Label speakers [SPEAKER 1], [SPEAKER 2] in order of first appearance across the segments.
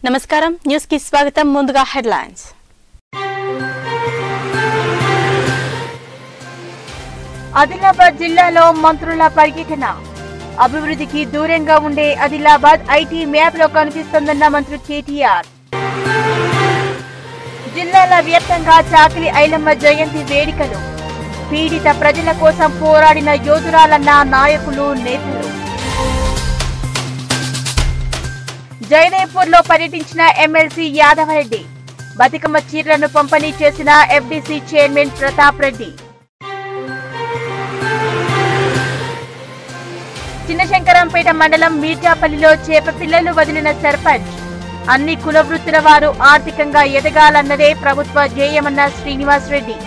[SPEAKER 1] నమస్కారం న్యూస్ కి స్వాగతం ముందుగా హెడ్లైన్స్
[SPEAKER 2] ఆదిలాబాద్ జిల్లాలో మంత్రుల పర్యటన అభివృద్ధికి దూరంగా ఉండే ఆదిలాబాద్ ఐటీ మ్యాప్ లో కనిపిస్తోందన్న మంత్రి కేటీఆర్ జిల్లాల వ్యాప్తంగా చాకిలి ఐలమ్మ జయంతి వేడుకలు పీడిత ప్రజల కోసం పోరాడిన యోధురాలన్న నాయకులు నేతలు జయదేపూర్ లో పర్యటించిన ఎమ్మెల్సీ యాదవరెడ్డి బతుకమ్మ చీరలను పంపిణీ చేసిన ఎఫ్డీసీ చైర్మన్ ప్రతాప్ రెడ్డి చిన్నశంకరంపేట మండలం మీర్జాపల్లిలో చేప పిల్లలు వదిలిన సర్పంచ్ అన్ని కుల వృత్తుల వారు ఆర్థికంగా ఎదగాలన్నదే ప్రభుత్వ ధ్యేయమన్న శ్రీనివాస్ రెడ్డి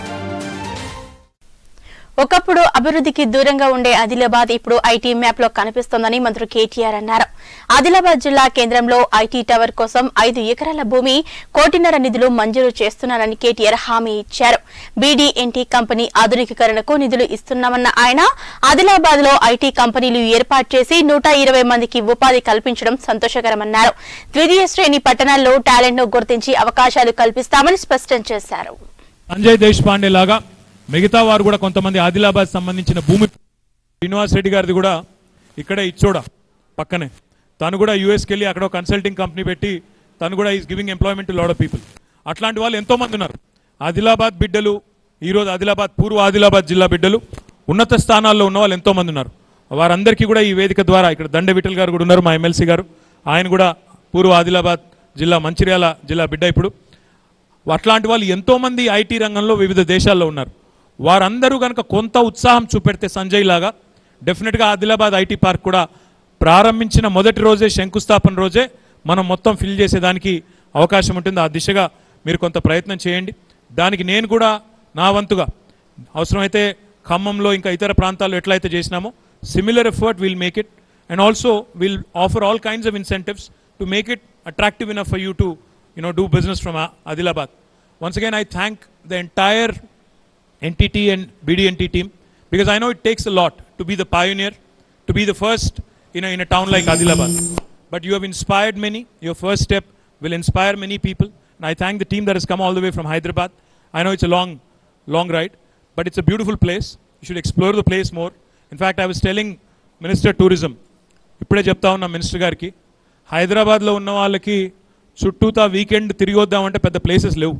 [SPEAKER 1] ఒకప్పుడు అభివృద్ధికి దూరంగా ఉండే ఆదిలాబాద్ ఇప్పుడు ఐటీ మ్యాప్ లో కనిపిస్తోందని మంత్రి కేటీఆర్ అన్నారు ఆదిలాబాద్ జిల్లా కేంద్రంలో ఐటీ టవర్ కోసం ఐదు ఎకరాల భూమి కోటిన్నర నిధులు మంజూరు చేస్తున్నారని కేటీఆర్ హామీ ఇచ్చారు బీడీఎన్టీ కంపెనీ ఆధునికీకరణకు నిధులు ఇస్తున్నామన్న ఆయన ఆదిలాబాద్ లో ఐటీ కంపెనీలు ఏర్పాటు చేసి నూట ఇరవై మందికి ఉపాధి కల్పించడం సంతోషకరమన్నారు ద్వితీయ శ్రేణి పట్టణాల్లో టాలెంట్ ను గుర్తించి అవకాశాలు కల్పిస్తామని స్పష్టం చేశారు
[SPEAKER 3] సంజయ్ దేశపాండే లాగా మిగతా వారు కూడా కొంతమంది ఆదిలాబాద్ సంబంధించిన భూమి శ్రీనివాస్ రెడ్డి గారిది కూడా ఇక్కడే ఇచ్చోడ పక్కనే తను కూడా యూఎస్కి వెళ్ళి అక్కడ కన్సల్టింగ్ కంపెనీ పెట్టి తను కూడా is giving employment lot of people అట్లాంటి వాళ్ళు ఎంతో మంది ఉన్నారు ఆదిలాబాద్ బిడ్డలు ఈరోజు ఆదిలాబాద్ పూర్వ ఆదిలాబాద్ జిల్లా బిడ్డలు ఉన్నత స్థానాల్లో ఉన్న వాళ్ళు ఎంతో మంది ఉన్నారు వారందరికీ కూడా ఈ వేదిక ద్వారా ఇక్కడ దండ విఠల్ గారు కూడా ఉన్నారు మా ఎమ్మెల్సీ గారు ఆయన కూడా పూర్వ ఆదిలాబాద్ జిల్లా మంచిర్యాల జిల్లా బిడ్డ ఇప్పుడు అట్లాంటి వాళ్ళు ఎంతో మంది ఐటీ రంగంలో వివిధ దేశాల్లో ఉన్నారు వారందరూ కనుక కొంత ఉత్సాహం చూపెడితే సంజయ్ లాగా డెఫినెట్గా ఆదిలాబాద్ ఐటీ పార్క్ కూడా ప్రారంభించిన మొదటి రోజే శంకుస్థాపన రోజే మనం మొత్తం ఫిల్ చేసేదానికి అవకాశం ఉంటుంది ఆ దిశగా మీరు కొంత ప్రయత్నం చేయండి దానికి నేను కూడా నా వంతుగా అవసరమైతే ఖమ్మంలో ఇంకా ఇతర ప్రాంతాల్లో ఎట్లయితే చేసినామో similar effort will make it and also will offer all kinds of incentives to make it attractive enough for you to you know, do business from uh, Adilabad. Once again, I thank the entire NTT and BDNT team because I know it takes a lot to be the pioneer, to be the first in a, in a town like Adilabad. But you have inspired many. Your first step will inspire many people. And I thank the team that has come all the way from Hyderabad. I know it's a long, long ride, but it's a beautiful place. You should explore the place more. In fact, I was telling Minister Tourism, ఇప్పుడే చెప్తా ఉన్నా minister గారికి హైదరాబాద్లో ఉన్న వాళ్ళకి చుట్టూతా weekend తిరిగి వద్దామంటే పెద్ద ప్లేసెస్ లేవు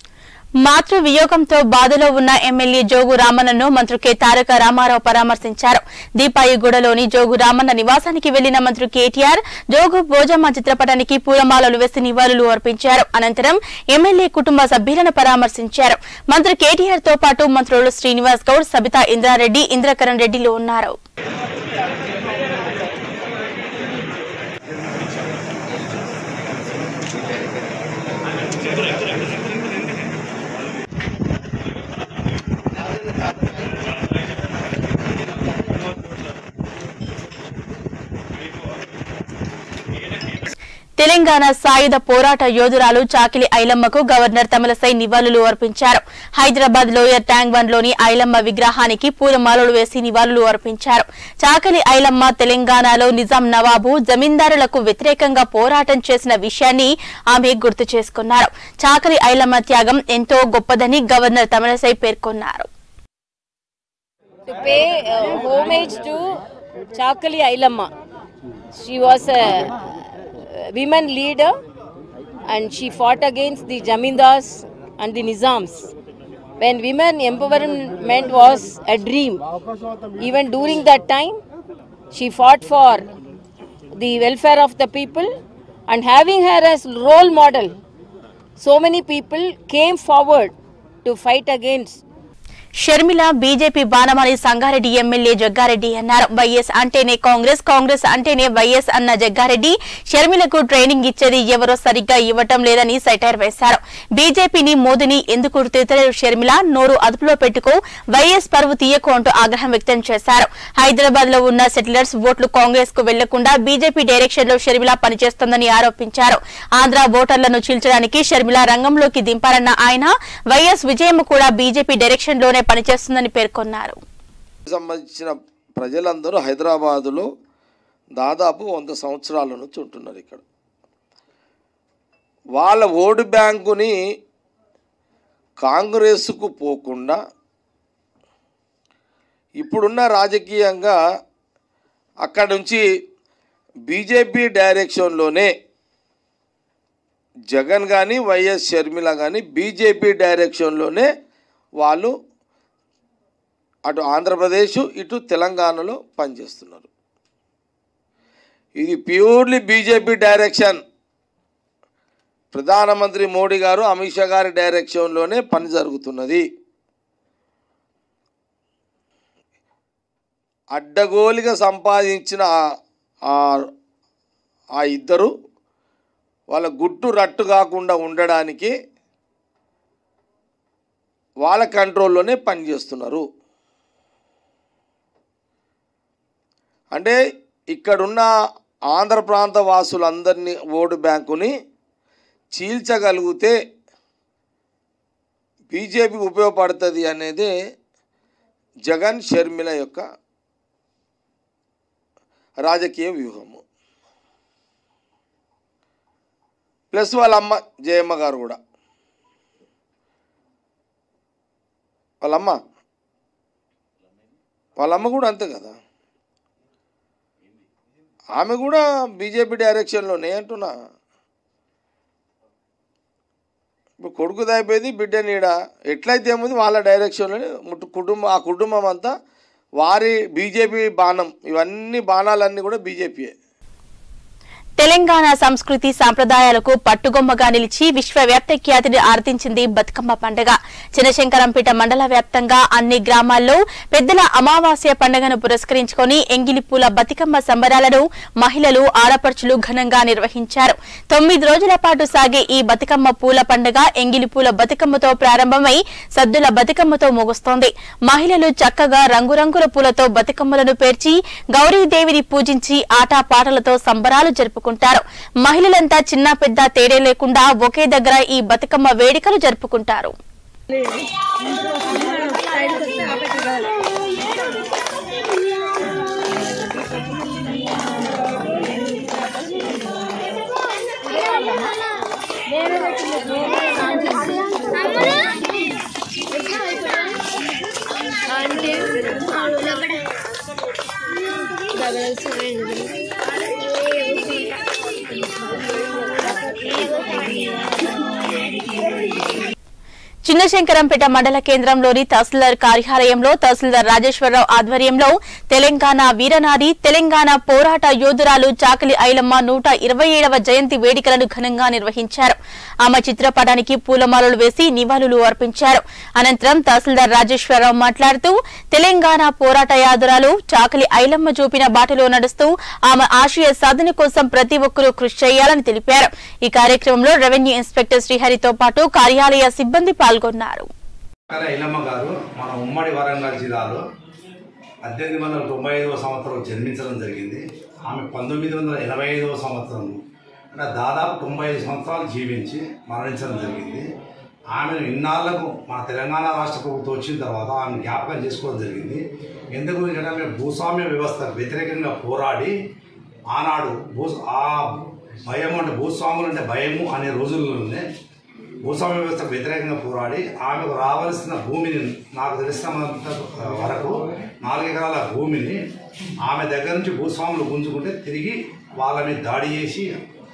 [SPEAKER 1] మాతృ వియోగంతో బాధలో ఉన్న ఎమ్మెల్యే జోగు రామన్నను మంత్రి కె తారక రామారావు పరామర్శించారు దీపాయిగూడలోని జోగు రామన్న నివాసానికి వెళ్లిన మంత్రి కేటీఆర్ జోగు భోజమ్మ చిత్రపటానికి పూలమాలలు వేసి నివాళులు అర్పించారు అనంతరం ఎమ్మెల్యే కుటుంబ సభ్యులను పరామర్శించారు మంత్రి కేటీఆర్ తో పాటు మంత్రులు శ్రీనివాస్ గౌడ్ సబితా ఇంద్రారెడ్డి ఇంద్రకరణ్ రెడ్డిలు ఉన్నారు తెలంగాణ సాయుధ పోరాట యోధురాలు చాకిలి ఐలమ్మకు గవర్నర్ తమలసై నివాళులు అర్పించారు హైదరాబాద్ లోయర్ ట్యాంక్ బండ్ లోని ఐలమ్మ విగ్రహానికి పూలమాలలు వేసి నివాళులు అర్పించారు చాకలి ఐలమ్మ తెలంగాణలో నిజాం నవాబు జమీందారులకు వ్యతిరేకంగా పోరాటం చేసిన విషయాన్ని ఆమె గుర్తు చేసుకున్నారు చాకలి ఐలమ్మ త్యాగం ఎంతో గొప్పదని గవర్నర్ తమలసై పేర్కొన్నారు
[SPEAKER 4] to pay uh, homage to Chakali Ailamma. She was a uh, women leader and she fought against the Jamindars and the Nizams. When women empowerment was a dream, even during that time, she fought for the welfare of the people and having her as role model, so many people came forward to fight against
[SPEAKER 1] Sharmila BJP బాణమని Sangareddy MLA Jaggareddy అన్నారు YS అంటేనే కాంగ్రెస్ కాంగ్రెస్ అంటేనే YS అన్న జగ్గారెడ్డి షర్మిలకు training ఇచ్చేది ఎవరో సరిగ్గా ఇవ్వటం లేదని సెటైర్ వేశారు బీజేపీని మోదీని ఎందుకు తిట్టలేరు షర్మిల నోరు అదుపులో పెట్టుకో వైఎస్ పరువు తీయకు అంటూ ఆగ్రహం వ్యక్తం చేశారు హైదరాబాద్ లో ఉన్న సెటిలర్స్ ఓట్లు కాంగ్రెస్ కు వెళ్లకుండా బీజేపీ డైరెక్షన్ లో షర్మిల పనిచేస్తోందని ఆరోపించారు ఆంధ్ర ఓటర్లను చీల్చడానికి షర్మిల రంగంలోకి దింపారన్న ఆయన వైఎస్ విజయమ్మ కూడా బీజేపీ డైరెక్షన్ లోనే పనిచేస్తుందని పేర్కొన్నారు
[SPEAKER 5] సంబంధించిన ప్రజలందరూ హైదరాబాదులో దాదాపు వంద సంవత్సరాల నుంచి ఉంటున్నారు ఇక్కడ వాళ్ళ ఓటు బ్యాంకుని కాంగ్రెస్కు పోకుండా ఇప్పుడున్న రాజకీయంగా అక్కడ నుంచి బీజేపీ డైరెక్షన్లోనే జగన్ కానీ వైఎస్ షర్మిల కానీ బీజేపీ డైరెక్షన్లోనే వాళ్ళు అటు ఆంధ్రప్రదేశ్ ఇటు తెలంగాణలో పనిచేస్తున్నారు ఇది ప్యూర్లీ బీజేపీ డైరెక్షన్ ప్రధానమంత్రి మోడీ గారు అమిత్ షా గారి డైరెక్షన్లోనే పని జరుగుతున్నది అడ్డగోలుగా సంపాదించిన ఆ- ఆ- ఆ ఇద్దరు వాళ్ళ గుట్టు రట్టు కాకుండా ఉండడానికి వాళ్ళ కంట్రోల్లోనే పనిచేస్తున్నారు అంటే ఇక్కడున్న ఆంధ్ర ప్రాంత వాసులందరినీ ఓటు బ్యాంకుని చీల్చగలిగితే బీజేపీకి ఉపయోగపడుతుంది అనేది జగన్ షర్మిల యొక్క రాజకీయ వ్యూహము ప్లస్ వాళ్ళ అమ్మ జయమ్మ గారు కూడా వాళ్ళమ్మ వాళ్ళమ్మ కూడా అంతే కదా ఆమె కూడా బీజేపీ డైరెక్షన్లోనే అంటున్నా ఇప్పుడు కొడుకు అయిపోయింది బిడ్డ నీడ ఎట్లయితే ఏముంది వాళ్ళ డైరెక్షన్లోనే ముట్టు కుటుంబం ఆ కుటుంబం అంతా వారి బీజేపీ బాణం ఇవన్నీ బాణాలన్నీ కూడా బీజేపీయే
[SPEAKER 1] తెలంగాణ సంస్కృతి సాంప్రదాయాలకు పట్టుగొమ్మగా నిలిచి విశ్వవ్యాప్త ఖ్యాతిని ఆర్జించింది బతుకమ్మ పండుగ చినశంకరంపేట మండల వ్యాప్తంగా అన్ని గ్రామాల్లో పెద్దల అమావాస్య పండుగను పురస్కరించుకొని ఎంగిలిపూల బతుకమ్మ సంబరాలను మహిళలు ఆడపడుచులు ఘనంగా నిర్వహించారు తొమ్మిది రోజుల పాటు సాగే ఈ బతుకమ్మ పూల పండుగ ఎంగిలిపూల బతుకమ్మతో ప్రారంభమై సద్దుల బతుకమ్మతో ముగుస్తోంది మహిళలు చక్కగా రంగురంగుల పూలతో బతుకమ్మలను పేర్చి గౌరీదేవిని పూజించి ఆటపాటలతో సంబరాలు జరుపుకుంటారు మహిళలంతా చిన్న పెద్ద తేడే లేకుండా ఒకే దగ్గర ఈ బతుకమ్మ వేడుకలు జరుపుకుంటారు చిన్నశంకరంపేట మండల కేంద్రంలోని తహసీల్దార్ కార్యాలయంలో తహసీల్దార్ రాజేశ్వరరావు ఆధ్వర్యంలో తెలంగాణ వీరనారి తెలంగాణ పోరాట యోధురాలు చాకలి ఐలమ్మ నూట ఇరవై ఏడవ జయంతి వేడుకలను ఘనంగా నిర్వహించారు ఆమె చిత్రపటానికి పూలమాలలు వేసి నివాళులు అర్పించారు అనంతరం తహసీల్దార్ రాజేశ్వరరావు మాట్లాడుతూ తెలంగాణ పోరాట యోధురాలు చాకలి ఐలమ్మ చూపిన బాటలో నడుస్తూ ఆమె ఆశయ సాధన కోసం ప్రతి ఒక్కరూ కృషి చేయాలని తెలిపారు ఈ కార్యక్రమంలో రెవెన్యూ ఇన్స్పెక్టర్ శ్రీహరితో పాటు కార్యాలయ సిబ్బంది పాల్గొన్నారు
[SPEAKER 6] అక్కడ ఐలమ్మ గారు మన ఉమ్మడి వరంగల్ జిల్లాలో పద్దెనిమిది వందల తొంభై ఐదవ సంవత్సరం జన్మించడం జరిగింది ఆమె పంతొమ్మిది వందల ఎనభై ఐదవ సంవత్సరం అంటే దాదాపు తొంభై ఐదు సంవత్సరాలు జీవించి మరణించడం జరిగింది ఆమెను ఇన్నాళ్లకు మన తెలంగాణ రాష్ట్ర ప్రభుత్వం వచ్చిన తర్వాత ఆమె జ్ఞాపకం చేసుకోవడం జరిగింది ఎందుకు అంటే ఆమె భూస్వామ్య వ్యవస్థ వ్యతిరేకంగా పోరాడి ఆనాడు భూ ఆ భయం అంటే భూస్వాములు అంటే భయము అనే రోజుల్లోనే భూస్వామ్య వ్యవస్థకు వ్యతిరేకంగా పోరాడి ఆమెకు రావాల్సిన భూమిని నాకు తెలిసినంత వరకు నాలుగు ఎకరాల భూమిని ఆమె దగ్గర నుంచి భూస్వాములు గుంజుకుంటే తిరిగి వాళ్ళ మీద దాడి చేసి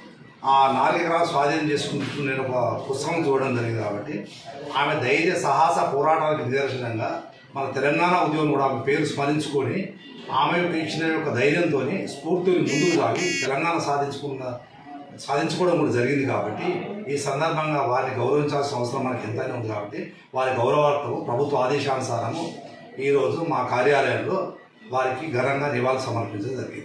[SPEAKER 6] ఆ నాలుగు ఎకరాలు స్వాధీనం చేసుకుంటూ నేను ఒక పుస్తకం చూడడం జరిగింది కాబట్టి ఆమె ధైర్య సాహస పోరాటానికి నిదర్శనంగా మన తెలంగాణ ఉద్యమం కూడా ఆమె పేరు స్మరించుకొని ఆమె యొక్క ఇచ్చిన యొక్క ధైర్యంతో స్ఫూర్తిని ముందుకు సాగి తెలంగాణ సాధించుకున్న సాధించుకోవడం కూడా జరిగింది కాబట్టి ఈ సందర్భంగా వారిని గౌరవించాల్సిన అవసరం మనకి ఎంతైనా ఉంది కాబట్టి వారి గౌరవార్థము ప్రభుత్వ ఆదేశానుసారము ఈరోజు మా కార్యాలయంలో వారికి ఘనంగా నివాళులు సమర్పించడం జరిగింది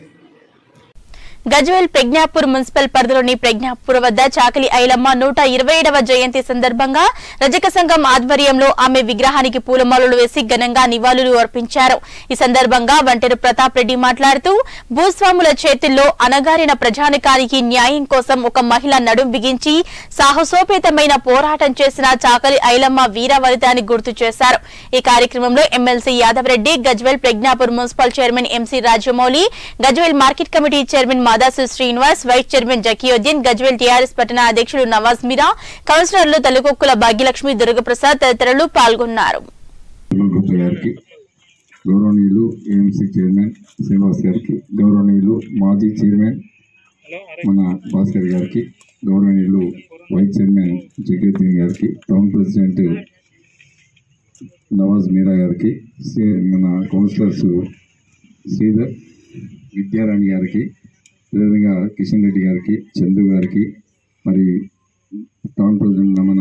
[SPEAKER 1] గజ్వేల్ ప్రజ్ఞాపూర్ మున్సిపల్ పరిధిలోని ప్రజ్ఞాపూర్ వద్ద చాకలి ఐలమ్మ నూట ఇరవై ఏడవ జయంతి సందర్భంగా రజక సంఘం ఆధ్వర్యంలో ఆమె విగ్రహానికి పూలమాలలు వేసి ఘనంగా నివాళులు అర్పించారు ఈ సందర్భంగా వంటెరు ప్రతాప్ రెడ్డి మాట్లాడుతూ భూస్వాముల చేతుల్లో అనగారిన ప్రజానికానికి న్యాయం కోసం ఒక మహిళ నడుం బిగించి సాహసోపేతమైన పోరాటం చేసిన చాకలి ఐలమ్మ వీరవనిత అని గుర్తు చేశారు ఈ కార్యక్రమంలో MLC Yadav Reddy Gajwel Prajnapur municipal chairman MC Rajamouli Gajwel market committee chairman Madasu Srinivas vice chairman Zakiuddin Gajwel TRS పట్టణ అధ్యక్షుడు నవాజ్ మీరా కౌన్సిలర్లు తలుకొక్కుల భాగ్యలక్ష్మి దుర్గప్రసాద్ తదితరులు పాల్గొన్నారు
[SPEAKER 7] గుప్తా గారికి గౌరవనీయులు ఏఎంసీ చైర్మన్ శ్రీనివాస్ గారికి గౌరవనీయులు మాజీ చైర్మన్ మన భాస్కర్ గారికి గౌరవనీయులు వైస్ చైర్మన్ జగీద్దీన్ గారికి టౌన్ ప్రెసిడెంట్ నవాజ్ మీరా గారికి శ్రీ- మన కౌన్సిలర్స్ శ్రీధర్ విద్యారాణి గారికి అదేవిధంగా కిషన్ రెడ్డి గారికి చందు గారికి మరి టౌన్ ప్రెసిడెంట్ మన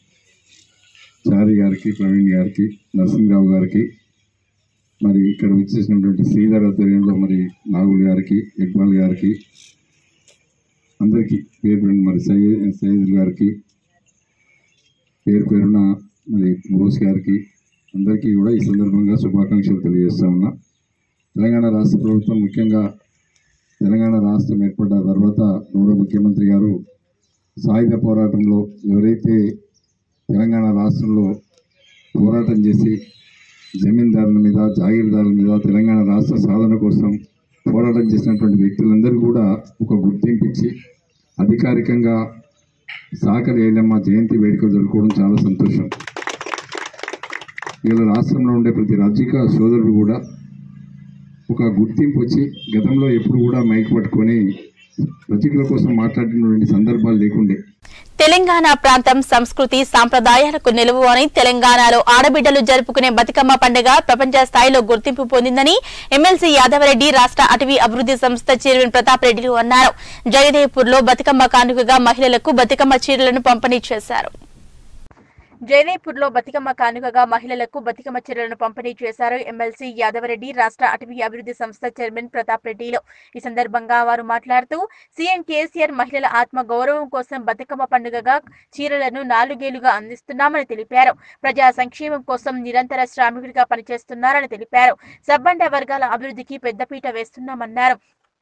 [SPEAKER 7] చారి గారికి ప్రవీణ్ గారికి నరసింహరావు గారికి మరి ఇక్కడ వచ్చేసినటువంటి శ్రీధర్ ఆధ్వర్యంలో మరి నాగుల్ గారికి ఇక్బాల్ గారికి అందరికీ పేరు పేరున మరి సయ్యద్ సయ్యద్ గారికి పేరు పేరున మరి బోస్ గారికి అందరికీ కూడా ఈ సందర్భంగా శుభాకాంక్షలు తెలియజేస్తా ఉన్నా తెలంగాణ రాష్ట్ర ప్రభుత్వం ముఖ్యంగా తెలంగాణ రాష్ట్రం ఏర్పడ్డ తర్వాత గౌరవ ముఖ్యమంత్రి గారు సాయుధ పోరాటంలో ఎవరైతే తెలంగాణ రాష్ట్రంలో పోరాటం చేసి జమీందారుల మీద జాగీర్దారుల మీద తెలంగాణ రాష్ట్ర సాధన కోసం పోరాటం చేసినటువంటి వ్యక్తులందరూ కూడా ఒక గుర్తింపు ఇచ్చి అధికారికంగా సాకరి ఏలమ్మ జయంతి వేడుకలు జరుపుకోవడం చాలా సంతోషం వీళ్ళ రాష్ట్రంలో ఉండే ప్రతి రాజకీయ సోదరుడు కూడా ఒక గుర్తింపు వచ్చి గతంలో ఎప్పుడు కూడా మైక్ పట్టుకొని రచకుల కోసం మాట్లాడినటువంటి సందర్భాలు లేకుండే
[SPEAKER 1] తెలంగాణ ప్రాంతం సంస్కృతి సాంప్రదాయాలకు నిలువు అని తెలంగాణలో ఆడబిడ్డలు జరుపుకునే బతుకమ్మ పండుగ ప్రపంచ స్థాయిలో గుర్తింపు పొందిందని ఎమ్మెల్సీ యాదవరెడ్డి రాష్ట్ర అటవీ అభివృద్ధి సంస్థ చైర్మన్ ప్రతాప్ రెడ్డిలు అన్నారు జగదేవ్పూర్లో బతుకమ్మ కానుకగా మహిళలకు బతుకమ్మ చీరలను పంపిణీ చేశారు
[SPEAKER 2] జయదేపూర్లో బతుకమ్మ కానుకగా మహిళలకు బతుకమ్మ చీరలను పంపిణీ చేశారు ఎమ్మెల్సీ యాదవరెడ్డి రాష్ట్ర అటవీ అభివృద్ధి సంస్థ చైర్మన్ ప్రతాప్ రెడ్డిలో ఈ సందర్భంగా వారు మాట్లాడుతూ సీఎం కేసీఆర్ మహిళల ఆత్మ గౌరవం కోసం బతుకమ్మ పండుగగా చీరలను నాలుగేళ్లుగా అందిస్తున్నామని తెలిపారు ప్రజా సంక్షేమం కోసం నిరంతర శ్రామికుడిగా పనిచేస్తున్నారని తెలిపారు సబ్బండ వర్గాల అభివృద్ధికి పెద్దపీట వేస్తున్నామన్నారు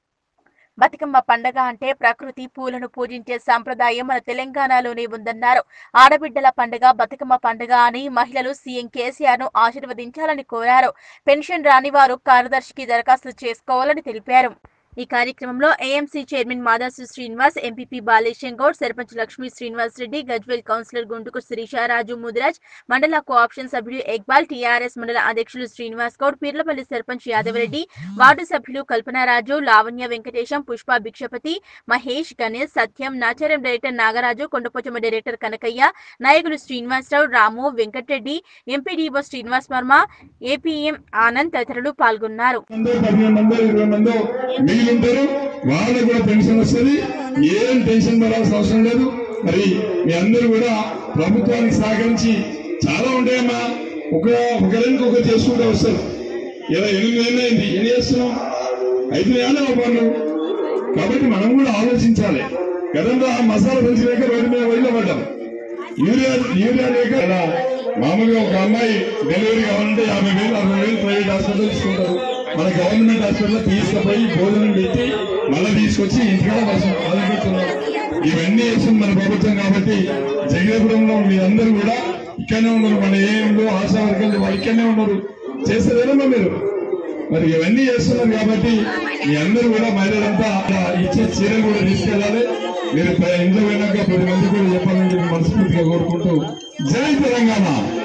[SPEAKER 2] బతుకమ్మ పండగ అంటే ప్రకృతి పూలను పూజించే సాంప్రదాయం మన తెలంగాణలోనే ఉందన్నారు ఆడబిడ్డల పండుగ బతుకమ్మ పండుగ అని మహిళలు సీఎం కేసీఆర్ ను ఆశీర్వదించాలని కోరారు పెన్షన్ రాని వారు కార్యదర్శికి దరఖాస్తు చేసుకోవాలని తెలిపారు ఈ కార్యక్రమంలో AMC chairman Madasu Srinivas MPP Balesham Goud sarpanch Lakshmi Srinivas Reddy Gajwel councillor Guntuku Shirisharaju Mudiraj మండల కోఆప్షన్ సభ్యుడు ఎక్బాల్ టీఆర్ఎస్ మండల అధ్యక్షులు శ్రీనివాస్ గౌడ్ పీర్లపల్లి సర్పంచ్ యాదవరెడ్డి వార్డు సభ్యులు కల్పనారాజు లావణ్య వెంకటేశం పుష్ప భిక్షపతి మహేష్ గణేష్ సత్యం నాచారం డైరెక్టర్ నాగరాజు కొండపోచమ్మ డైరెక్టర్ కనకయ్య నాయకులు శ్రీనివాసరావు రాము వెంకటరెడ్డి ఎంపీడీఓ శ్రీనివాస్ వర్మ ఏపీఎం ఆనంద్ తదితరులు పాల్గొన్నారు
[SPEAKER 8] మందో పదిహేను మందో ఇరవై మందో మిగిలి ఉంటారు వాళ్ళకు కూడా పెన్షన్ వస్తుంది ఏం టెన్షన్ పడాల్సిన అవసరం లేదు మరి మీ అందరూ కూడా ప్రభుత్వానికి సహకరించి చాలా ఉంటాయమ్మా ఒక ఒకరికి ఒకరు చేసుకుంటూ వస్తారు ఇలా ఎనిమిది ఏళ్ళు అయింది ఏం చేస్తున్నాం ఐదు ఏళ్ళ పనులు కాబట్టి మనం కూడా ఆలోచించాలి గతంలో ఆ మసాలా పెంచి లేక రోడ్డు మీద వైలో పడ్డాం యూరియా యూరియా లేక ఇలా మామూలుగా ఒక అమ్మాయి డెలివరీ కావాలంటే యాభై వేలు అరవై వేలు ప్రైవేట్ హాస్పిటల్ తీసుకుంటారు మన గవర్నమెంట్ హాస్పిటల్ తీసుకుపోయి భోజనం పెట్టి మళ్ళీ తీసుకొచ్చి ఇంటికాడ వర్షం ఆలోచిస్తున్నారు ఇవన్నీ చేస్తుంది మన ప్రభుత్వం కాబట్టి జగదేపురంలో మీ అందరూ కూడా ఇక్కడనే ఉన్నారు మన ఏఎంలో ఆశా వర్గాలు వాళ్ళు ఇక్కడనే ఉన్నారు చేసేదేనమ్మా మీరు మరి ఇవన్నీ చేస్తున్నారు కాబట్టి మీ అందరూ కూడా మహిళలంతా అలా ఇచ్చే చీరలు కూడా తీసుకెళ్ళాలి మీరు ప- ఇంట్లో పోయినాక పది మంది కూడా చెప్పాలని చెప్పి మనస్ఫూర్తిగా కోరుకుంటూ జై తెలంగాణ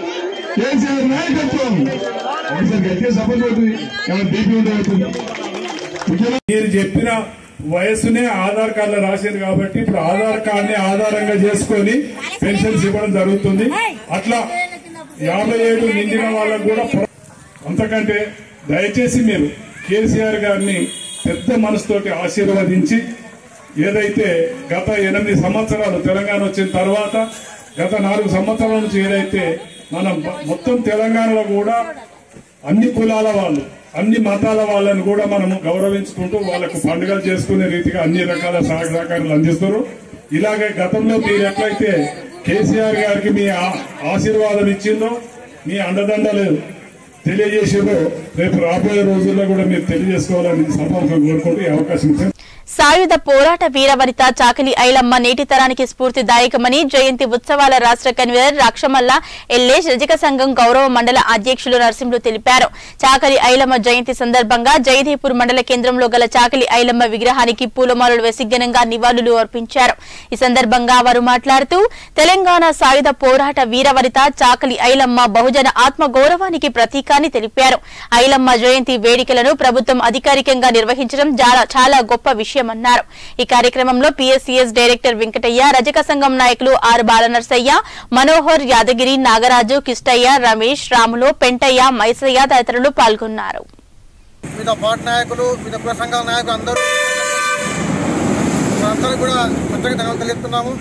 [SPEAKER 8] కేసీఆర్ నాయకత్వం ఒకసారి గట్టిగా సపోర్ట్ అవుతుంది కానీ బీపీ ఉంటే అవుతుంది ముఖ్యమంత్రి
[SPEAKER 9] మీరు చెప్పిన వయసునే ఆధార్ కార్డులో రాసేది కాబట్టి ఇప్పుడు ఆధార్ కార్డుని ఆధారంగా చేసుకొని పెన్షన్స్ ఇవ్వడం జరుగుతుంది అట్లా యాభై ఏడు నిండిన వాళ్ళకు కూడా ప్ర- అంతకంటే దయచేసి మీరు కేసీఆర్ గారిని పెద్ద మనసుతోటి ఆశీర్వదించి ఏదైతే గత ఎనిమిది సంవత్సరాలు తెలంగాణ వచ్చిన తర్వాత గత నాలుగు సంవత్సరాల నుంచి ఏదైతే మనం మొత్తం తెలంగాణలో కూడా అన్ని కులాల వాళ్ళు అన్ని మతాల వాళ్ళని కూడా మనము గౌరవించుకుంటూ వాళ్ళకు పండుగలు చేసుకునే రీతిగా అన్ని రకాల సహాయ సహకారాలు అందిస్తారు ఇలాగే గతంలో మీరు ఎట్లయితే కేసీఆర్ గారికి మీ ఆ- ఆశీర్వాదం ఇచ్చిందో మీ అండదండలు తెలియజేసిందో రేపు రాబోయే రోజుల్లో కూడా మీరు తెలియజేసుకోవాలని సభాముఖం కోరుకుంటూ ఈ అవకాశం ఇచ్చారు
[SPEAKER 1] సాయుధ పోరాట వీరవనిత చాకలి ఐలమ్మ నేటి తరానికి స్ఫూర్తిదాయకమని జయంతి ఉత్సవాల రాష్ట్ర కన్వీనర్ రాక్షమల్ల ఎల్లేష్ రజక సంఘం గౌరవ మండల అధ్యక్షులు నరసింహులు తెలిపారు చాకలి ఐలమ్మ జయంతి సందర్భంగా జయదేపూర్ మండల కేంద్రంలో గల చాకలి ఐలమ్మ విగ్రహానికి పూలమాలలు వేసి ఘనంగా నివాళులు అర్పించారు ఈ సందర్భంగా వారు మాట్లాడుతూ తెలంగాణ సాయుధ పోరాట వీరవనిత చాకలి ఐలమ్మ బహుజన ఆత్మ గౌరవానికి ప్రతీకాన్ని తెలిపారు ఐలమ్మ జయంతి వేడుకలను ప్రభుత్వం అధికారికంగా నిర్వహించడం చాలా- చాలా గొప్ప విషయమన్నారు ఈ కార్యక్రమంలో పిఎస్సిఎస్ డైరెక్టర్ వెంకటయ్య రజక సంఘం నాయకులు ఆర్ బాలనర్సయ్య మనోహర్ యాదగిరి నాగరాజు కిష్టయ్య రమేష్ రాములు పెంటయ్య మైసయ్య తదితరులు పాల్గొన్నారు
[SPEAKER 10] వివిధ పార్టీ నాయకులు వివిధ కుల సంఘాల నాయకులు అందరూ మనందరూ కూడా ప్రత్యేక ధన్యవాదాలు తెలుపుతున్నాము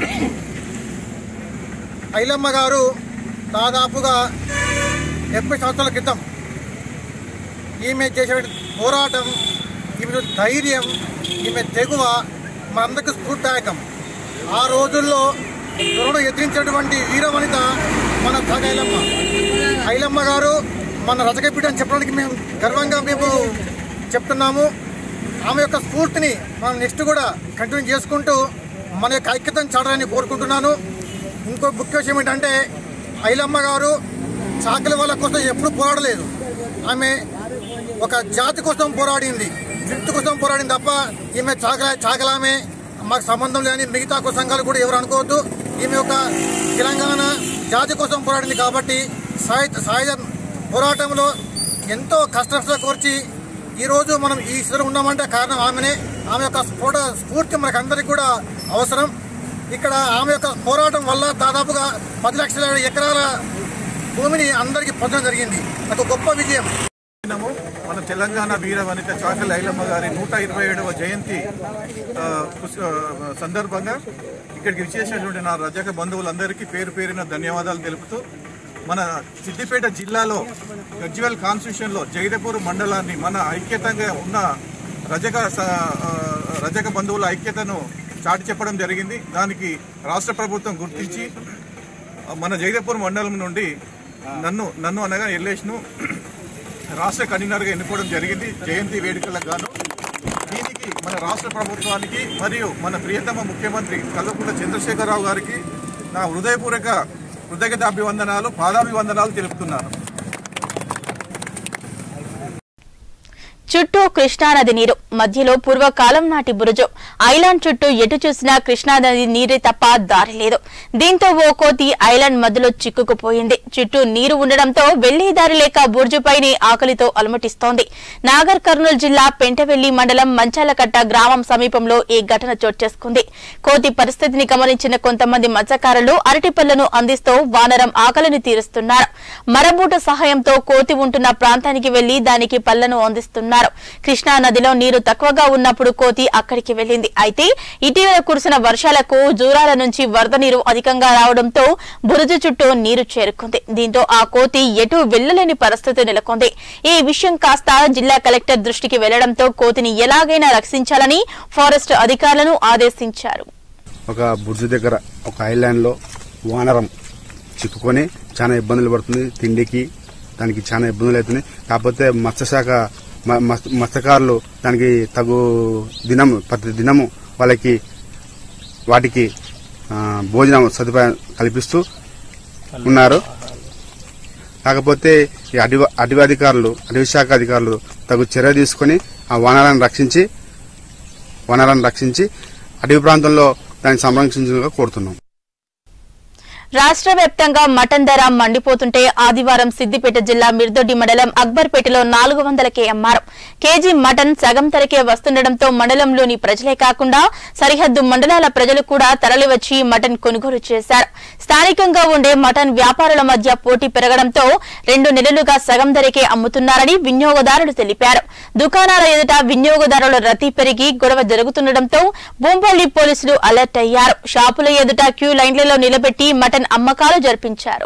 [SPEAKER 10] ఐలమ్మ గారు దాదాపుగా డెబ్బై సంవత్సరాల క్రితం ఈమె చేసే పోరాటం ఈమె ధైర్యం ఈమె తెగువ మనందరికీ స్ఫూర్తిదాయకం ఆ రోజుల్లో త్వరను ఎదిరించినటువంటి వీరవనిత మన తాగ ఐలమ్మ ఐలమ్మ గారు మన రజకపీఠ అని చెప్పడానికి మేము గర్వంగా మేము చెప్తున్నాము ఆమె యొక్క స్ఫూర్తిని మనం నెక్స్ట్ కూడా కంటిన్యూ చేసుకుంటూ మన యొక్క ఐక్యతను చాటాలని కోరుకుంటున్నాను ఇంకో ముఖ్య విషయం ఏంటంటే ఐలమ్మ గారు చాకలి వాళ్ళ కోసం ఎప్పుడు పోరాడలేదు ఆమె ఒక జాతి కోసం పోరాడింది విముక్తి కోసం పోరాడింది తప్ప ఈమె చాకల చాకలామే మాకు సంబంధం లేని మిగతా కుల సంఘాలు కూడా ఎవరు అనుకోవద్దు ఈమె ఒక తెలంగాణ జాతి కోసం పోరాడింది కాబట్టి సాయుధ సాయుధ పోరాటంలో ఎంతో కష్ట కోర్చి ఈ రోజు మనం ఈ స్థితిలో ఉన్నామంటే కారణం ఆమెనే ఆమె యొక్క స్ఫోట స్ఫూర్తి మనకు అందరికి కూడా అవసరం ఇక్కడ ఆమె యొక్క పోరాటం వల్ల దాదాపుగా పది లక్షల ఎకరాల భూమిని అందరికీ పొందడం జరిగింది ఒక గొప్ప విజయం
[SPEAKER 11] దినము మన తెలంగాణ వీర వనిత చాకలి ఐలమ్మ గారి నూట ఇరవై ఏడవ జయంతి ఆ, పుస్- ఆ, సందర్భంగా ఇక్కడికి విచ్చేసినటువంటి నా రజక బంధువులందరికీ పేరు పేరిన ధన్యవాదాలు తెలుపుతూ మన సిద్దిపేట జిల్లాలో గజ్వెల్ కాన్స్టిట్యూషన్లో జైదపూర్ మండలాన్ని మన ఐక్యతంగా ఉన్న రజక స- ఆ, రజక బంధువుల ఐక్యతను చాటి చెప్పడం జరిగింది దానికి రాష్ట్ర ప్రభుత్వం గుర్తించి మన జైదపూర్ మండలం నుండి నన్ను నన్ను అనగా ఎల్లేష్ను రాష్ట్ర కన్వీనర్గా ఎన్నుకోవడం జరిగింది జయంతి వేడుకలకు గాను దీనికి మన రాష్ట్ర ప్రభుత్వానికి మరియు మన ప్రియతమ ముఖ్యమంత్రి కల్వకుంట్ల చంద్రశేఖరరావు గారికి నా హృదయపూర్వక కృతజ్ఞతాభివందనాలు పాదాభివందనాలు తెలుపుతున్నాను
[SPEAKER 1] చుట్టూ కృష్ణానది నీరు మధ్యలో పూర్వకాలం నాటి బురుజు ఐలాండ్ చుట్టూ ఎటు చూసినా కృష్ణానది నీరే తప్ప దారి లేదు దీంతో ఓ కోతి ఐలాండ్ మధ్యలో చిక్కుకుపోయింది చుట్టూ నీరు ఉండడంతో వెళ్లే దారి లేక బుర్జుపైనే ఆకలితో అలమటిస్తోంది నాగర్ కర్నూలు జిల్లా పెంటవెల్లి మండలం మంచాలకట్ట గ్రామం సమీపంలో ఈ ఘటన చోటు చేసుకుంది కోతి పరిస్థితిని గమనించిన కొంతమంది మత్స్యకారులు అరటిపళ్లను అందిస్తూ వానరం ఆకలిని తీరుస్తున్నారు మరబూట సహాయంతో కోతి ఉంటున్న ప్రాంతానికి వెళ్లి దానికి పళ్లను అందిస్తున్నారు కృష్ణా నదిలో నీరు తక్కువగా ఉన్నప్పుడు కోతి అక్కడికి వెళ్లింది అయితే ఇటీవల కురిసిన వర్షాలకు జూరాల నుంచి వరద నీరు అధికంగా రావడంతో బురుజు చుట్టూ నీరు చేరుకుంది దీంతో ఆ కోతి ఎటు వెళ్లలేని పరిస్థితి నెలకొంది ఈ విషయం కాస్త జిల్లా కలెక్టర్ దృష్టికి వెళ్లడంతో కోతిని ఎలాగైనా రక్షించాలని ఫారెస్ట్ అధికారులను ఆదేశించారు
[SPEAKER 12] ఒక బుర్జు దగ్గర ఒక ఐలాండ్లో వానరం చిక్కుకొని చాలా ఇబ్బందులు పడుతుంది తిండికి దానికి చాలా ఇబ్బందులు అవుతున్నాయి కాకపోతే మత్స్యశాఖ మ- మత్స్య- మత్స్యకారులు దానికి తగు దినం ప్రతి దినము వాళ్ళకి వాటికి ఆ, భోజనం సదుపాయం కల్పిస్తూ ఉన్నారు కాకపోతే ఈ అడవి అడవి అధికారులు అటవీ శాఖ అధికారులు తగు చర్య తీసుకొని ఆ వనాలను రక్షించి వనాలను రక్షించి అటవీ ప్రాంతంలో దాన్ని సంరక్షించాలని కోరుతున్నాం
[SPEAKER 1] రాష్ట్ర వ్యాప్తంగా మటన్ ధర మండిపోతుంటే ఆదివారం సిద్దిపేట జిల్లా మిర్దొడ్డి మండలం అక్బర్పేటలో నాలుగు వందలకే అమ్మారు కేజీ మటన్ సగం ధరకే వస్తుండటంతో మండలంలోని ప్రజలే కాకుండా సరిహద్దు మండలాల ప్రజలు కూడా తరలివచ్చి మటన్ కొనుగోలు చేశారు స్థానికంగా ఉండే మటన్ వ్యాపారుల మధ్య పోటీ పెరగడంతో రెండు నెలలుగా సగం ధరకే అమ్ముతున్నారని వినియోగదారులు తెలిపారు దుకాణాల ఎదుట వినియోగదారుల రద్దీ పెరిగి గొడవ జరుగుతుండటంతో బొంపల్లి పోలీసులు అలర్ట్ అయ్యారు షాపుల ఎదుట క్యూ లైన్లలో నిలబెట్టి మటన్ అమ్మకాలు జరిపించారు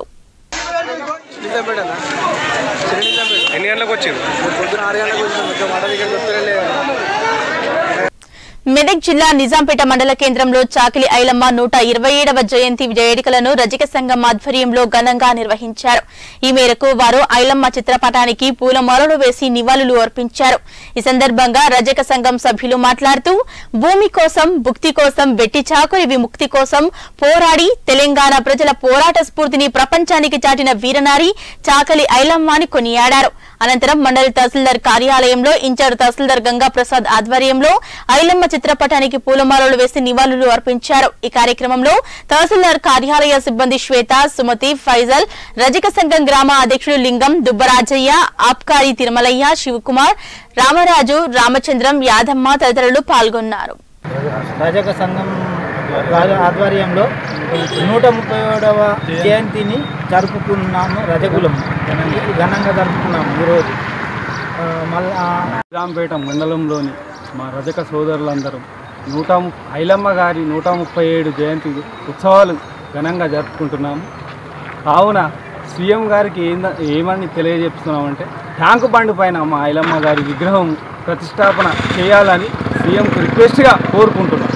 [SPEAKER 13] ఎన్ని గంటలకు వచ్చింది
[SPEAKER 10] పొద్దున ఆరు గంటలకు వచ్చిన మటన్ ఇక్కడ దొరకలేదు
[SPEAKER 1] మెదక్ జిల్లా నిజాంపేట మండల కేంద్రంలో చాకిలి ఐలమ్మ నూట ఇరవై ఏడవ జయంతి వేడుకలను రజక సంఘం ఆధ్వర్యంలో ఘనంగా నిర్వహించారు ఈ మేరకు వారు ఐలమ్మ చిత్రపటానికి పూలమాలలు వేసి నివాళులు అర్పించారు ఈ సందర్భంగా రజక సంఘం సభ్యులు మాట్లాడుతూ భూమి కోసం భుక్తి కోసం వెట్టి చాకురి విముక్తి కోసం పోరాడి తెలంగాణ ప్రజల పోరాట స్ఫూర్తిని ప్రపంచానికి చాటిన వీరనారి చాకలి ఐలమ్మ అని కొనియాడారు అనంతరం మండలి తహసీల్దార్ కార్యాలయంలో ఇన్ఛార్జ్ తహసీల్దార్ గంగా ప్రసాద్ ఆధ్వర్యంలో ఐలమ్మ చిత్రపటానికి పూలమాలలు వేసి నివాళులు అర్పించారు ఈ కార్యక్రమంలో తహసీల్దార్ కార్యాలయ సిబ్బంది శ్వేత సుమతి ఫైజల్ రజక సంఘం గ్రామ అధ్యక్షుడు లింగం దుబ్బరాజయ్య ఆబ్కారి తిరుమలయ్య శివకుమార్ రామరాజు రామచంద్రం యాదమ్మ తదితరులు పాల్గొన్నారు
[SPEAKER 13] రజక సంఘం గారి ఆధ్వర్యంలో నూట ముప్పై ఏడవ జయంతిని జరుపుకున్నాము రజకులం ఘనంగా జరుపుకున్నాము ఈరోజు ఆ, మళ్ళా
[SPEAKER 14] నిజాంపేట మండలంలోని మా రజక సోదరులందరం నూట ము- ఐలమ్మ గారి నూట ముప్పై ఏడు జయంతి ఉత్సవాలు ఘనంగా జరుపుకుంటున్నాము కావున సీఎం గారికి ఏంద ఏమని తెలియజేస్తున్నామంటే ట్యాంకు బండి పైన మా ఐలమ్మ గారి విగ్రహం ప్రతిష్టాపన చేయాలని సీఎంకు రిక్వెస్ట్గా కోరుకుంటున్నాం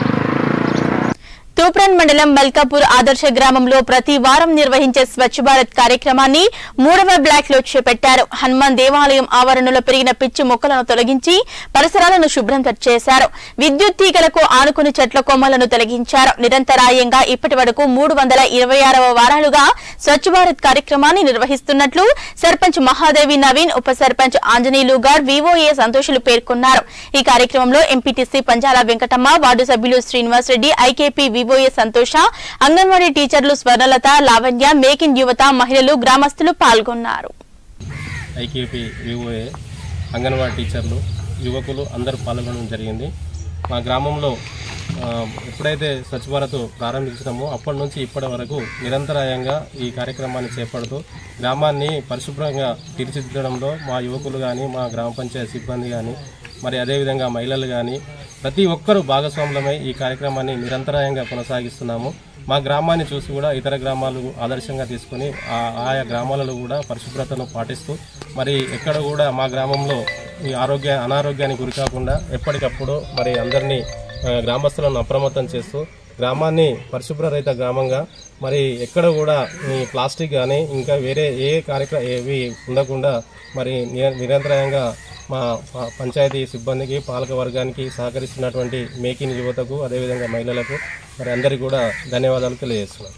[SPEAKER 1] తూప్రన్ మండలం మల్కాపూర్ ఆదర్శ గ్రామంలో ప్రతి వారం నిర్వహించే స్వచ్ఛ భారత్ కార్యక్రమాన్ని మూడవ బ్లాక్ లో చేపట్టారు హనుమాన్ దేవాలయం ఆవరణలో పెరిగిన పిచ్చి మొక్కలను తొలగించి పరిసరాలను శుభ్రం చేశారు విద్యుత్ తీగలకు ఆనుకుని చెట్ల కొమ్మలను తొలగించారు నిరంతరాయంగా ఇప్పటి వరకు మూడు వందల ఇరవై ఆరవ వారాలుగా స్వచ్ఛ భారత్ కార్యక్రమాన్ని నిర్వహిస్తున్నట్లు సర్పంచ్ మహాదేవి నవీన్ ఉప సర్పంచ్ ఆంజనేయులు గార్ వివోఏ సంతోషులు పేర్కొన్నారు ఈ కార్యక్రమంలో ఎంపీటీసీ పంజాల వెంకటమ్మ వార్డు సభ్యులు శ్రీనివాస్ రెడ్డి ఐకేపీ వివోఏ సంతోష అంగన్వాడీ టీచర్లు స్వర్ణలత లావణ్య మేక్ ఇన్ యువత మహిళలు గ్రామస్తులు పాల్గొన్నారు
[SPEAKER 15] ఐకేపీ వివోఏ అంగన్వాడీ టీచర్లు యువకులు అందరూ పాల్గొనడం జరిగింది మా గ్రామంలో ఆ, ఎప్పుడైతే స్వచ్ఛ భారత్ ప్రారంభించినామో అప్పటి నుంచి ఇప్పటి వరకు నిరంతరాయంగా ఈ కార్యక్రమాన్ని చేపడుతూ గ్రామాన్ని పరిశుభ్రంగా తీర్చిదిద్దడంలో మా యువకులు కానీ మా గ్రామ పంచాయతీ సిబ్బంది కానీ మరి అదేవిధంగా మహిళలు కానీ ప్రతి ఒక్కరూ భాగస్వాములమై ఈ కార్యక్రమాన్ని నిరంతరాయంగా కొనసాగిస్తున్నాము మా గ్రామాన్ని చూసి కూడా ఇతర గ్రామాలు ఆదర్శంగా తీసుకొని ఆ- ఆయా గ్రామాలలో కూడా పరిశుభ్రతను పాటిస్తూ మరి ఎక్కడ కూడా మా గ్రామంలో ఈ ఆరోగ్య అనారోగ్యానికి గురి కాకుండా ఎప్పటికప్పుడు మరి అందరినీ ఆ, గ్రామస్తులను అప్రమత్తం చేస్తూ గ్రామాన్ని పరిశుభ్ర రహిత గ్రామంగా మరి ఎక్కడ కూడా ఈ ప్లాస్టిక్ కానీ ఇంకా వేరే ఏ కార్యక్రమం ఏవి ఉండకుండా మరి నిర- నిరంతరాయంగా మా ప- పంచాయతీ సిబ్బందికి పాలక వర్గానికి సహకరిస్తున్నటువంటి మేకింగ్ యువతకు అదేవిధంగా మహిళలకు మరి అందరికీ కూడా ధన్యవాదాలు తెలియజేస్తున్నాను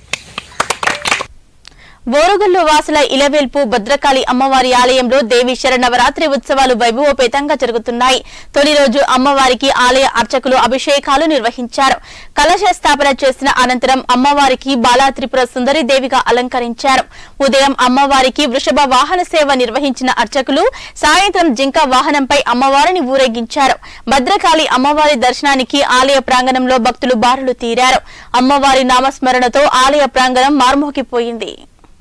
[SPEAKER 1] బోరుగల్లు వాసుల ఇలవేల్పు భద్రకాళి అమ్మవారి ఆలయంలో దేవి శరణవరాత్రి ఉత్సవాలు వైభవోపేతంగా జరుగుతున్నాయి తొలి రోజు అమ్మవారికి ఆలయ అర్చకులు అభిషేకాలు నిర్వహించారు కలశ స్థాపన చేసిన అనంతరం అమ్మవారికి బాలా త్రిపుర సుందరి దేవిగా అలంకరించారు ఉదయం అమ్మవారికి వృషభ వాహన సేవ నిర్వహించిన అర్చకులు సాయంత్రం జింక వాహనంపై అమ్మవారిని ఊరేగించారు భద్రకాళి అమ్మవారి దర్శనానికి ఆలయ ప్రాంగణంలో భక్తులు బారులు తీరారు అమ్మవారి నామస్మరణతో ఆలయ ప్రాంగణం మార్మోగిపోయింది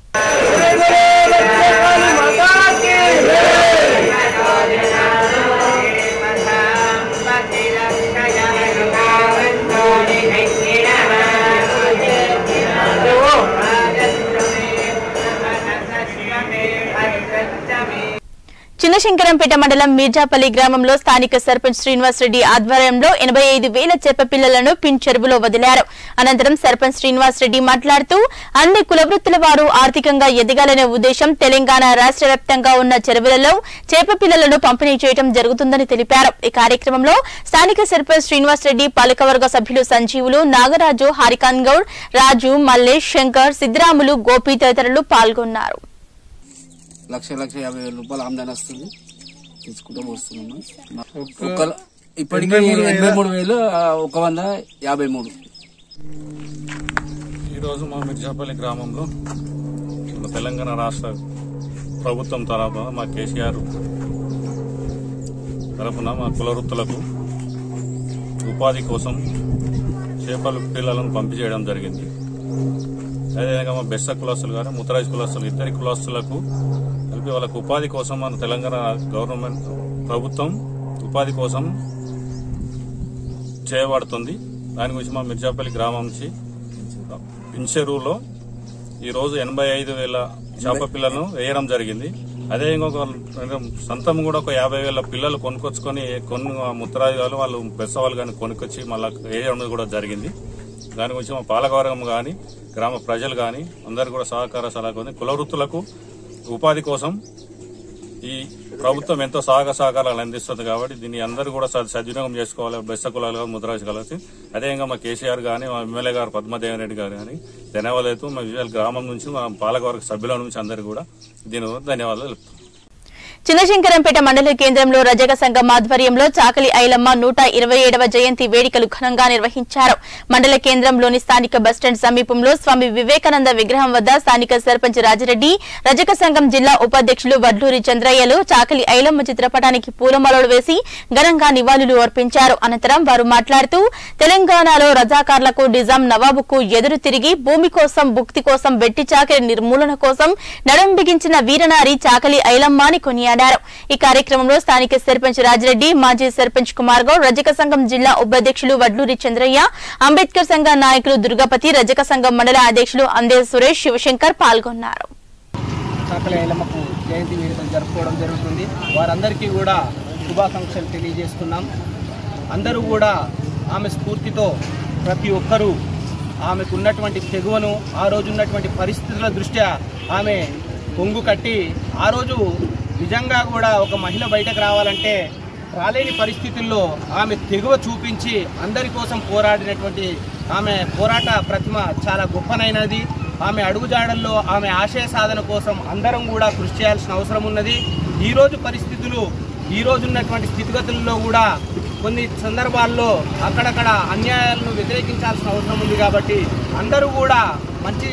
[SPEAKER 1] చిన్నశంకరంపేట మండలం మీర్జాపల్లి గ్రామంలో స్థానిక సర్పంచ్ శ్రీనివాస్ రెడ్డి ఆధ్వర్యంలో ఎనభై ఐదు వేల చేప పిల్లలను పిన్ చెరువులో వదిలారు అనంతరం సర్పంచ్ శ్రీనివాస్ రెడ్డి మాట్లాడుతూ అన్ని కులవృత్తుల వారు ఆర్థికంగా ఎదగాలనే ఉద్దేశం తెలంగాణ రాష్ట్ర వ్యాప్తంగా ఉన్న చెరువులలో చేప పిల్లలను పంపిణీ చేయడం జరుగుతుందని తెలిపారు ఈ కార్యక్రమంలో స్థానిక సర్పంచ్ శ్రీనివాస్ రెడ్డి పాలకవర్గ సభ్యులు సంజీవులు నాగరాజు హరికాన్ గౌడ్ రాజు మల్లేష్ శంకర్ సిద్దిరాములు గోపి తదితరులు పాల్గొన్నారు
[SPEAKER 16] లక్ష లక్ష యాభై వేల రూపాయలు ఆమ్దాని వస్తుంది తీసుకుంటూ వస్తున్నాము ఒక ఇప్పటికీ ఎనభై మూడు వేలు ఆ, ఒక వంద యాభై మూడు
[SPEAKER 17] ఈరోజు మా మిర్జాపల్లి గ్రామంలో మన తెలంగాణ రాష్ట్ర ప్రభుత్వం తరఫున మా కేసీఆర్ తరఫున మా కుల వృత్తులకు ఉపాధి కోసం చేపల పిల్లలను పంపి చేయడం జరిగింది అదేవిధంగా మా బెస్స కులస్తులు కానీ ముతరాజ్ కులస్తులు ఇద్దరి కులస్తులకు కలిపి వాళ్ళకు ఉపాధి కోసం మన తెలంగాణ గవర్నమెంట్ ప్రభుత్వం ఉపాధి కోసం చేయబడుతుంది దాని గురించి మా మిర్జాపల్లి గ్రామం నుంచి పించెరువులో ఈరోజు ఎనభై ఐదు వేల చేప పిల్లలను వేయడం జరిగింది అదే ఇంకొక సొంతం కూడా ఒక యాభై వేల పిల్లలు కొనుక్కొచ్చుకొని కొన్ని ముత్తరాజు వాళ్ళు వాళ్ళు బెస్సవాళ్ళు కానీ కొనుక్కొచ్చి మళ్ళీ వేయడం కూడా జరిగింది దాని గురించి మా పాలకవర్గం కానీ గ్రామ ప్రజలు కానీ అందరు కూడా సహకార సలహా ఉంది కుల వృత్తులకు ఉపాధి కోసం ఈ ప్రభుత్వం ఎంతో సహకార సహకారాలు అందిస్తుంది కాబట్టి దీన్ని అందరూ కూడా సద్- సద్వినియోగం చేసుకోవాలి బెస్త కులాలు కానీ ముద్రాజు కలిసి అదేవిధంగా మా కేసీఆర్ కానీ మా ఎమ్మెల్యే గారు పద్మదేవన్ రెడ్డి గారు కానీ ధన్యవాదాలు మా విజయాల గ్రామం నుంచి మా పాలకవర్గ సభ్యుల నుంచి అందరికీ కూడా దీని ధన్యవాదాలు తెలుపుతున్నాను
[SPEAKER 1] చిన్నశంకరంపేట మండల కేంద్రంలో రజక సంఘం ఆధ్వర్యంలో చాకలి ఐలమ్మ నూట ఇరవై ఏడవ జయంతి వేడుకలు ఘనంగా నిర్వహించారు మండల కేంద్రంలోని స్థానిక బస్టాండ్ సమీపంలో స్వామి వివేకానంద విగ్రహం వద్ద స్థానిక సర్పంచ్ రాజిరెడ్డి రజక సంఘం జిల్లా ఉపాధ్యక్షులు వడ్లూరి చంద్రయ్యలు చాకలి ఐలమ్మ చిత్రపటానికి పూలమాలలు వేసి ఘనంగా నివాళులు అర్పించారు అనంతరం వారు మాట్లాడుతూ తెలంగాణలో రజాకార్లకు నిజాం నవాబుకు ఎదురు తిరిగి భూమి కోసం భుక్తి కోసం వెట్టి చాకలి నిర్మూలన కోసం నడుం బిగించిన వీరనారి చాకలి ఐలమ్మ అని కొనియాడారు ఈ కార్యక్రమంలో స్థానిక సర్పంచ్ రాజిరెడ్డి మాజీ సర్పంచ్ కుమార్ గౌడ్ రజక సంఘం జిల్లా ఉపాధ్యక్షులు వడ్లూరి చంద్రయ్య అంబేద్కర్ సంఘ నాయకులు దుర్గాపతి రజక సంఘం మండల అధ్యక్షులు అందే సురేష్ శివశంకర్ పాల్గొన్నారు
[SPEAKER 18] చాకలి ఐలమ్మకు జయంతి వేడుకలు జరుపుకోవడం జరుగుతుంది వారందరికీ కూడా శుభాకాంక్షలు తెలియజేస్తున్నాం అందరూ కూడా ఆమె స్ఫూర్తితో ప్రతి ఒక్కరూ ఆమెకు ఉన్నటువంటి తెగువను ఆ రోజు ఉన్నటువంటి పరిస్థితుల దృష్ట్యా ఆమె పొంగు కట్టి ఆ రోజు నిజంగా కూడా ఒక మహిళ బయటకు రావాలంటే రాలేని పరిస్థితుల్లో ఆమె తెగువ చూపించి అందరి కోసం పోరాడినటువంటి ఆమె పోరాట ప్రతిమ చాలా గొప్పనైనది ఆమె అడుగుజాడల్లో ఆమె ఆశయ సాధన కోసం అందరం కూడా కృషి చేయాల్సిన అవసరం ఉన్నది ఈ రోజు పరిస్థితులు ఈ రోజు ఉన్నటువంటి స్థితిగతుల్లో కూడా కొన్ని సందర్భాల్లో అక్కడక్కడ అన్యాయాలను వ్యతిరేకించాల్సిన అవసరం ఉంది కాబట్టి అందరూ కూడా మంచి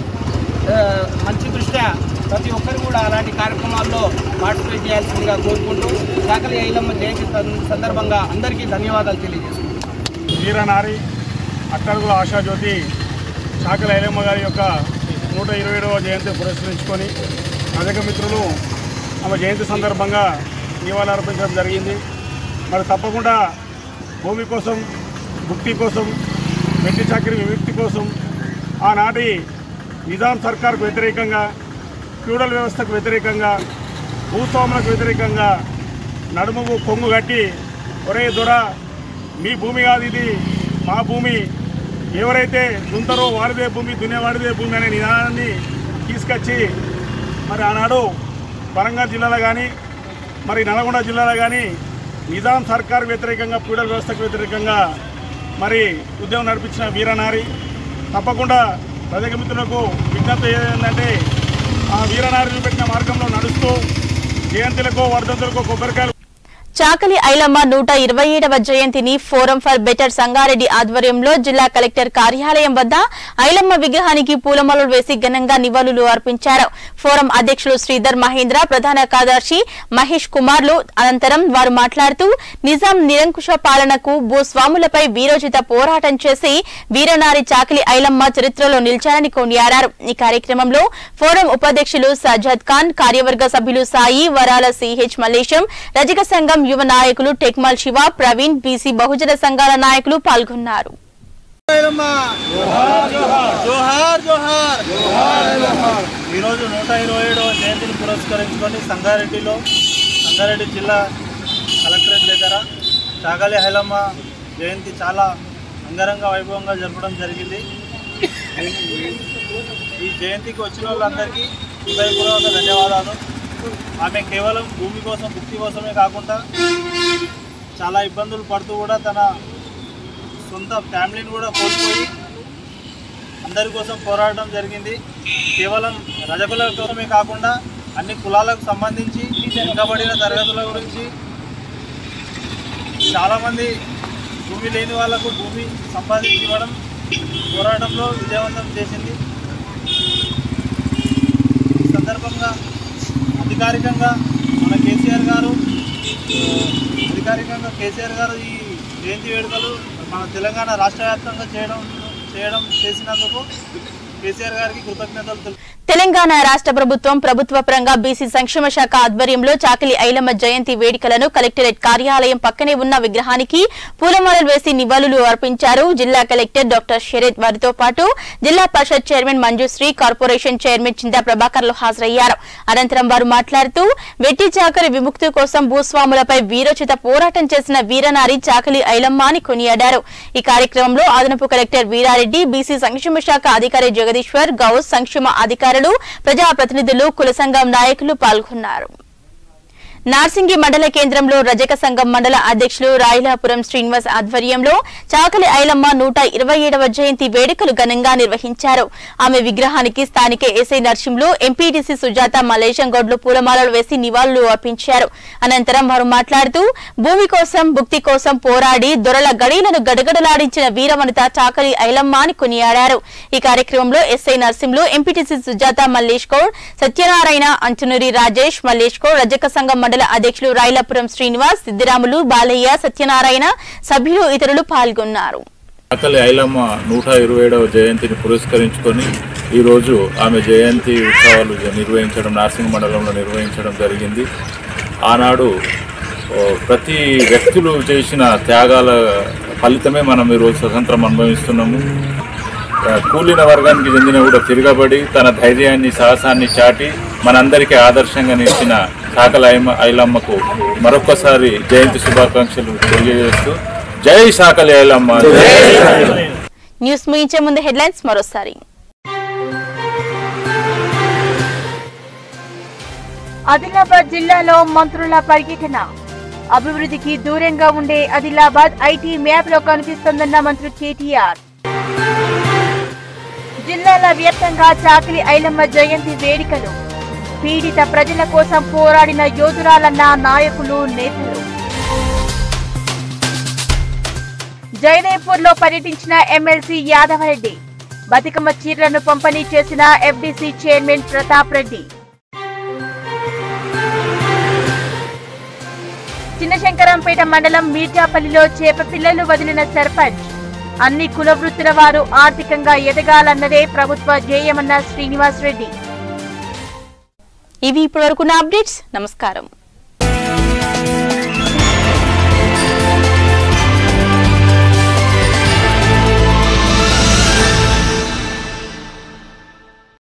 [SPEAKER 18] ఆ, మంచి దృష్ట్యా ప్రతి ఒక్కరు కూడా అలాంటి కార్యక్రమాల్లో పార్టిసిపేట్ చేయాల్సిందిగా కోరుకుంటూ చాకలి ఐలమ్మ జయంతి సం- సందర్భంగా అందరికీ ధన్యవాదాలు తెలియజేస్తున్నాను
[SPEAKER 9] వీరనారి అట్టడుగుల ఆశాజ్యోతి చాకలి ఐలమ్మ గారి యొక్క నూట ఇరవై ఏడవ జయంతి పురస్కరించుకొని రజక మిత్రులు ఆమె జయంతి సందర్భంగా నివాళులు అర్పించడం జరిగింది మరి తప్పకుండా భూమి కోసం భుక్తి కోసం వెట్టి చాకరి విముక్తి కోసం ఆనాటి నిజాం సర్కార్కు వ్యతిరేకంగా ఫ్యూడల్ వ్యవస్థకు వ్యతిరేకంగా భూస్వాములకు వ్యతిరేకంగా నడుము కొంగు కట్టి ఒరే దొర మీ భూమి కాదు ఇది మా భూమి ఎవరైతే దుంతరో వాడిదే భూమి దున్నేవాడిదే భూమి అనే నినాదాన్ని తీసుకొచ్చి మరి ఆనాడు వరంగల్ జిల్లాలో కానీ మరి నల్గొండ జిల్లాలో కానీ నిజాం సర్కార్ వ్యతిరేకంగా ఫ్యూడల్ వ్యవస్థకు వ్యతిరేకంగా మరి ఉద్యమం నడిపించిన వీరనారి తప్పకుండా ప్రజల మిత్రులకు విజ్ఞప్తి ఏంటంటే ఆ వీరనారి చూపెట్టిన మార్గంలో నడుస్తూ జయంతులకు వర్ధంతులకు కొబ్బరికాయలు
[SPEAKER 1] చాకలి ఐలమ్మ నూట ఇరవై ఏడవ జయంతిని ఫోరం ఫర్ బెటర్ సంగారెడ్డి ఆధ్వర్యంలో జిల్లా కలెక్టర్ కార్యాలయం వద్ద ఐలమ్మ విగ్రహానికి పూలమాలలు వేసి ఘనంగా నివాళులు అర్పించారు ఫోరం అధ్యక్షులు శ్రీధర్ మహేంద్ర ప్రధాన కార్యదర్శి మహేష్ కుమార్లు అనంతరం వారు మాట్లాడుతూ నిజాం నిరంకుశ పాలనకు భూస్వాములపై వీరోచిత పోరాటం చేసి వీరనారి చాకలి ఐలమ్మ చరిత్రలో నిలిచారని కొనియాడారు ఈ కార్యక్రమంలో ఫోరం ఉపాధ్యక్షులు సజ్జద్ ఖాన్ కార్యవర్గ సభ్యులు సాయి వరాల సిహెచ్ మల్లేశం రజక సంఘం యువ నాయకులు టెక్మల్ శివ ప్రవీణ్ బీసీ బహుజన సంఘాల నాయకులు పాల్గొన్నారు
[SPEAKER 19] జోహార్ జోహార్ ఈరోజు నూట ఇరవై ఏడవ జయంతిని పురస్కరించుకొని సంగారెడ్డిలో సంగారెడ్డి జిల్లా కలెక్టరేట్ దగ్గర చాగలి హైలమ్మ జయంతి చాలా అంగరంగ వైభవంగా జరపడం జరిగింది ఈ జయంతికి వచ్చిన వాళ్ళందరికీ హృదయపూర్వక ధన్యవాదాలు ఆమె కేవలం భూమి కోసం భుక్తి కోసమే కాకుండా చాలా ఇబ్బందులు పడుతూ కూడా తన సొంత ఫ్యామిలీని కూడా కోల్పోయి అందరి కోసం పోరాడడం జరిగింది కేవలం రజకుల కోసమే కాకుండా అన్ని కులాలకు సంబంధించి వెనుకబడిన తరగతుల గురించి చాలామంది భూమి లేని వాళ్ళకు భూమి సంపాదించి ఇవ్వడం పోరాటంలో విజయవంతం చేసింది ఈ సందర్భంగా అధికారికంగా మన కేసీఆర్ గారు ఆ, అధికారికంగా కేసీఆర్ గారు ఈ జయంతి వేడుకలు మన తెలంగాణ రాష్ట్ర వ్యాప్తంగా చేయడం చేయడం చేసినందుకు కేసీఆర్ గారికి కృతజ్ఞతలు తెలుపు
[SPEAKER 1] తెలంగాణ రాష్ట్ర ప్రభుత్వం ప్రభుత్వ పరంగా బీసీ సంక్షేమ శాఖ ఆధ్వర్యంలో చాకలి ఐలమ్మ జయంతి వేడుకలను కలెక్టరేట్ కార్యాలయం పక్కనే ఉన్న విగ్రహానికి పూలమాలలు వేసి నివాళులు అర్పించారు జిల్లా కలెక్టర్ డాక్టర్ షరీద్ వారితో పాటు Zilla Parishad chairman Manjushree corporation chairman Chinta ప్రభాకర్లు హాజరయ్యారు అనంతరం వారు మాట్లాడుతూ వెట్టి చాకలి విముక్తి కోసం భూస్వాములపై వీరోచిత పోరాటం చేసిన వీరనారి చాకలి ఐలమ్మ అని కొనియాడారు ఈ కార్యక్రమంలో అదనపు కలెక్టర్ వీరారెడ్డి బీసీ సంక్షేమ శాఖ అధికారి జగదీశ్వర్ గౌస్ సంక్షేమ అధికారులు ప్రజాప్రతినిధులు కుల సంఘం నాయకులు పాల్గొన్నారు నార్సింగి మండల కేంద్రంలో రజక సంఘం మండల అధ్యక్షులు రాయలాపురం శ్రీనివాస్ ఆధ్వర్యంలో చాకలి ఐలమ్మ నూట ఇరవై ఏడవ జయంతి వేడుకలు ఘనంగా నిర్వహించారు ఆమె విగ్రహానికి స్థానిక ఎస్ఐ నర్సింలో ఎంపీటీసీ సుజాత మలేషం గౌడ్లు పూలమాలలు వేసి నివాళులు అర్పించారు అనంతరం వారు మాట్లాడుతూ భూమి కోసం భుక్తి కోసం పోరాడి దొరల గడీలను గడగడలాడించిన వీరవనిత చాకలి ఐలమ్మ అని కొనియాడారు ఈ కార్యక్రమంలో ఎస్ఐ నర్సింలో ఎంపీటీసీ సుజాత మల్లేష్ గౌడ్ సత్యనారాయణ అంచునూరి రాజేష్ మల్లేష్ గౌడ్ రజక సంఘం మండల అధ్యక్షులు రైలాపురం శ్రీనివాస్ సిద్దిరాములు బాలయ్య సత్యనారాయణ సభ్యులు ఇతరులు పాల్గొన్నారు
[SPEAKER 20] అకలి ఐలమ్మ నూట ఇరవై ఏడవ జయంతిని పురస్కరించుకొని ఈరోజు ఆమె జయంతి ఉత్సవాలు నిర్వహించడం నార్సింగ్ మండలంలో నిర్వహించడం జరిగింది ఆనాడు ఓ, ప్రతి వ్యక్తులు చేసిన త్యాగాల ఫలితమే మనం ఈరోజు స్వతంత్రం అనుభవిస్తున్నాము ఆ, కూలిన వర్గానికి చెందిన కూడా తిరగబడి తన ధైర్యాన్ని సాహసాన్ని చాటి మనందరికీ ఆదర్శంగా నిలిచిన సాకల ఐమ ఐలమ్మకు మరొక్కసారి జయంతి శుభాకాంక్షలు తెలియజేస్తూ జై సాకలి ఐలమ్మ జై
[SPEAKER 1] న్యూస్ ముగించే ముందు హెడ్లైన్స్ మరోసారి
[SPEAKER 2] ఆదిలాబాద్ జిల్లాలో మంత్రుల పర్యటన అభివృద్ధికి దూరంగా ఉండే ఆదిలాబాద్ ఐటీ మ్యాప్ లో కనిపిస్తోందన్న మంత్రి కేటీఆర్ జిల్లాల వ్యాప్తంగా చాకిలి ఐలమ్మ జయంతి వేడుకలు పీడిత ప్రజల కోసం పోరాడిన యోధురాలన్న నాయకులు నేతలు జయదేపూర్ లో పర్యటించిన ఎమ్మెల్సీ యాదవరెడ్డి బతుకమ్మ చీరలను పంపిణీ చేసిన ఎఫ్డీసీ చైర్మన్ ప్రతాప్ రెడ్డి చిన్నశంకరంపేట మండలం మీర్జాపల్లిలో చేప పిల్లలు వదిలిన సర్పంచ్ అన్ని కుల వృత్తుల వారు ఆర్థికంగా ఎదగాలన్నదే ప్రభుత్వ ధ్యేయమన్న శ్రీనివాస్ రెడ్డి
[SPEAKER 1] ఇవి ఇప్పటివరకున్న అప్డేట్స్ నమస్కారం